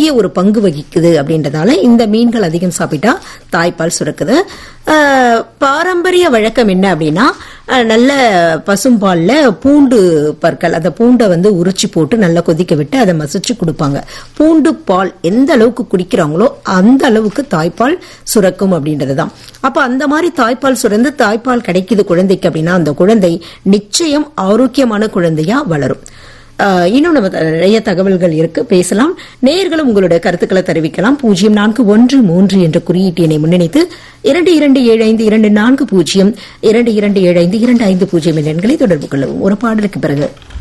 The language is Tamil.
முக்கிய ஒரு பங்கு வகிக்குது அப்படின்றதால இந்த மீன்கள் அதிகம் சாப்பிட்டா தாய்ப்பால் சுரக்குது ஆஹ், பாரம்பரிய வழக்கம் என்ன அப்படின்னா ஆஹ், நல்ல பசும்பால்ல பூண்டு பற்கள் அந்த பூண்டை வந்து உரிச்சு போட்டு நல்லா கொதிக்க விட்டு அதை மசிச்சு கொடுப்பாங்க பூண்டு பால் எந்த அளவுக்கு குடிக்கிறாங்களோ அந்த அளவுக்கு தாய்ப்பால் சுரக்கும் அப்படின்றதுதான் அப்ப அந்த மாதிரி தாய்ப்பால் சுரந்து தாய்ப்பால் கிடைக்குது குழந்தைக்கு அப்படின்னா அந்த குழந்தை நிச்சயம் ஆரோக்கியமான குழந்தையா வளரும் ஆஹ் இன்னும் நம்ம த- நிறைய தகவல்கள் இருக்கு பேசலாம் நேயர்களும் உங்களுடைய கருத்துக்களை தெரிவிக்கலாம் பூஜ்ஜியம் நான்கு ஒன்று மூன்று என்ற குறியீட்டு எண்ணை முன்னிணைத்து இரண்டு இரண்டு ஏழு ஐந்து இரண்டு நான்கு பூஜ்ஜியம் இரண்டு இரண்டு ஏழு ஐந்து இரண்டு ஐந்து பூஜ்ஜியம் என்ற எண்களை தொடர்பு கொள்ளவும் ஒரு பாடலுக்கு பிறகு